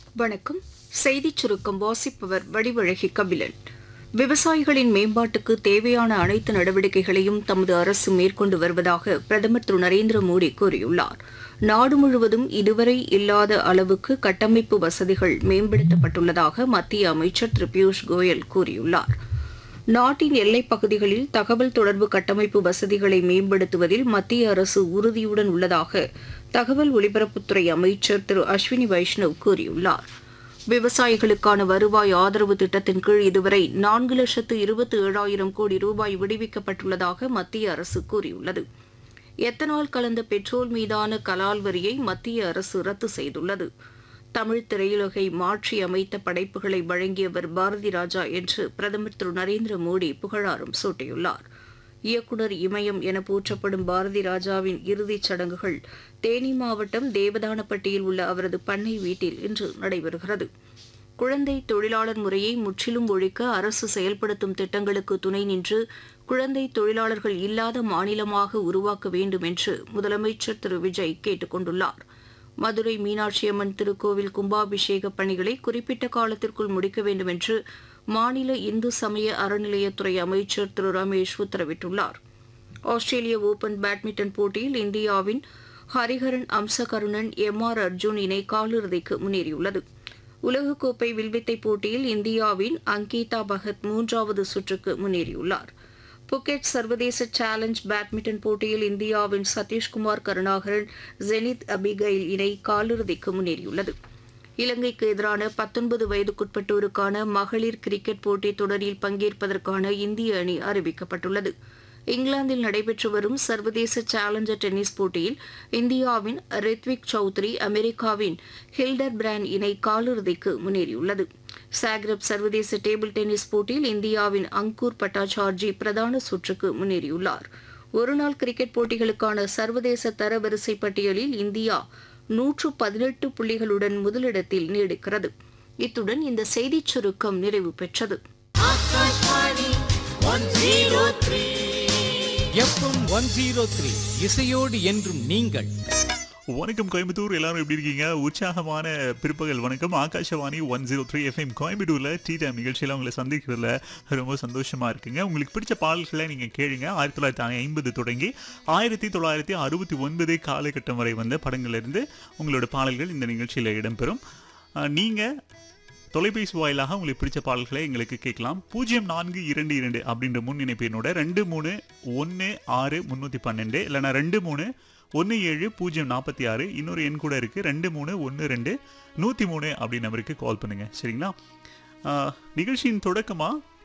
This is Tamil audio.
வணக்கம் செய்திச் சுருக்கம் வாசிப்பவர் வடிவழகி கபிலன் விவசாயிகளின் மேம்பாட்டுக்கு தேவையான அனைத்து நடவடிக்கைகளையும் தமது அரசு மேற்கொண்டு வருவதாக பிரதமர் திரு நரேந்திர மோடி கூறியுள்ளார் நாடு முழுவதும் இதுவரை இல்லாத அளவுக்கு கட்டமைப்பு வசதிகள் மேம்படுத்தப்பட்டுள்ளதாக மத்திய அமைச்சர் திரு பியூஷ் கோயல் கூறியுள்ளார் நாட்டின் எல்லைப் பகுதிகளில் தகவல் தொடர்பு கட்டமைப்பு வசதிகளை மேம்படுத்துவதில் மத்திய அரசு உறுதியுடன் உள்ளதாக தகவல் ஒலிபரப்புத்துறை அமைச்சர் திரு அஸ்வினி வைஷ்ணவ் கூறியுள்ளார் விவசாயிகளுக்கான வருவாய் ஆதரவு திட்டத்தின் கீழ் இதுவரை நான்கு லட்சத்து இருபத்தி ஏழாயிரம் கோடி ரூபாய் விடுவிக்கப்பட்டுள்ளதாக மத்திய அரசு கூறியுள்ளது எத்தனால் கலந்த பெட்ரோல் மீதான கலால் வரியை மத்திய அரசு ரத்து செய்துள்ளது தமிழ் திரையுலகை மாற்றி அமைத்த படைப்புகளை வழங்கியவர் பாரதி ராஜா என்று பிரதமர் திரு நரேந்திர மோடி புகழாரம் சூட்டியுள்ளார் இயக்குனர் இமயம் என போற்றப்படும் பாரதி ராஜாவின் இறுதிச் சடங்குகள் தேனி மாவட்டம் தேவதானப்பட்டியில் உள்ள அவரது பண்ணை வீட்டில் இன்று நடைபெறுகிறது குழந்தை தொழிலாளர் முறையை முற்றிலும் ஒழிக்க அரசு செயல்படுத்தும் திட்டங்களுக்கு துணை நின்று குழந்தை தொழிலாளர்கள் இல்லாத மாநிலமாக உருவாக்க வேண்டும் என்று முதலமைச்சர் திரு விஜய் கேட்டுக் கொண்டுள்ளார் மதுரை மீனாட்சியம்மன் திருக்கோவில் கும்பாபிஷேக பணிகளை குறிப்பிட்ட காலத்திற்குள் முடிக்க வேண்டும் என்று மாநில இந்து சமய அறநிலையத்துறை அமைச்சர் திரு ரமேஷ் உத்தரவிட்டுள்ளார் ஆஸ்திரேலிய ஓபன் பேட்மிண்டன் போட்டியில் இந்தியாவின் ஹரிஹரன் அம்சகருணன் எம் ஆர் அர்ஜுன் இணை காலிறுதிக்கு முன்னேறியுள்ளது உலகக்கோப்பை வில்வித்தை போட்டியில் இந்தியாவின் அங்கீதா பகத் மூன்றாவது சுற்றுக்கு முன்னேறியுள்ளார் புக்கெட் சர்வதேச சேலஞ்ச் பேட்மிண்டன் போட்டியில் இந்தியாவின் சதீஷ்குமார் கருணாகரன் ஜெனித் அபிகைல் இணை காலிறுதிக்கு முன்னேறியுள்ளது இலங்கைக்கு எதிரான பத்தொன்பது வயதுக்குட்பட்டோருக்கான மகளிர் கிரிக்கெட் போட்டித் தொடரில் பங்கேற்பதற்கான இந்திய அணி அறிவிக்கப்பட்டுள்ளது இங்கிலாந்தில் நடைபெற்று வரும் சர்வதேச சேலஞ்சர் டென்னிஸ் போட்டியில் இந்தியாவின் ரித்விக் சௌத்ரி அமெரிக்காவின் ஹில்டர் பிராண்ட் இணை காலிறுதிக்கு முன்னேறியுள்ளது சாக்ரப் சர்வதேச டேபிள் டென்னிஸ் போட்டியில் இந்தியாவின் அங்கூர் பட்டாச்சார்ஜி பிரதான சுற்றுக்கு முன்னேறியுள்ளார் ஒருநாள் கிரிக்கெட் போட்டிகளுக்கான சர்வதேச தரவரிசை பட்டியலில் இந்தியா நூற்று பதினெட்டு புள்ளிகளுடன் முதலிடத்தில் நீடிக்கிறது இத்துடன் இந்த செய்திச் சுருக்கம் நிறைவு பெற்றது எஃப்எம் ஒன் ஜீரோ த்ரீ இசையோடு என்றும் நீங்கள் வணக்கம் கோயம்புத்தூர் எல்லாரும் எப்படி இருக்கீங்க உற்சாகமான பிற்பகல் வணக்கம் Akashvani one zero three FM கோயம்புத்தூர்ல டீ டைம் நிகழ்ச்சியில் உங்களை சந்திக்கிறதுல ரொம்ப சந்தோஷமா இருக்குங்க உங்களுக்கு பிடிச்ச பாடல்களை நீங்க கேளுங்க ஆயிரத்தி தொள்ளாயிரத்தி ஐம்பது தொடங்கி ஆயிரத்தி தொள்ளாயிரத்தி அறுபத்தி ஒன்பது காலகட்டம் வரை வந்த படங்கள்ல இருந்து உங்களோட பாடல்கள் இந்த நிகழ்ச்சியில் இடம்பெறும் அஹ், நீங்க தொலைபேசி வாயிலாக உங்களுக்கு பிடிச்ச பாடல்களை எங்களுக்கு கேட்கலாம் பூஜ்ஜியம் நான்கு இரண்டு இரண்டு அப்படின்ற முன் இணைப்பினோட ரெண்டு மூணு ஒன்று ஆறு முந்நூற்றி பன்னெண்டு இல்லைனா ரெண்டு மூணு ஒன்று ஏழு பூஜ்ஜியம் நாற்பத்தி ஆறு இன்னொரு எண் கூட இருக்குது ரெண்டு மூணு ஒன்று ரெண்டு நூற்றி மூணு அப்படி நம்பருக்கு கால் பண்ணுங்கள் சரிங்களா ஆஹ், நிகழ்ச்சியின் தொடக்கமாக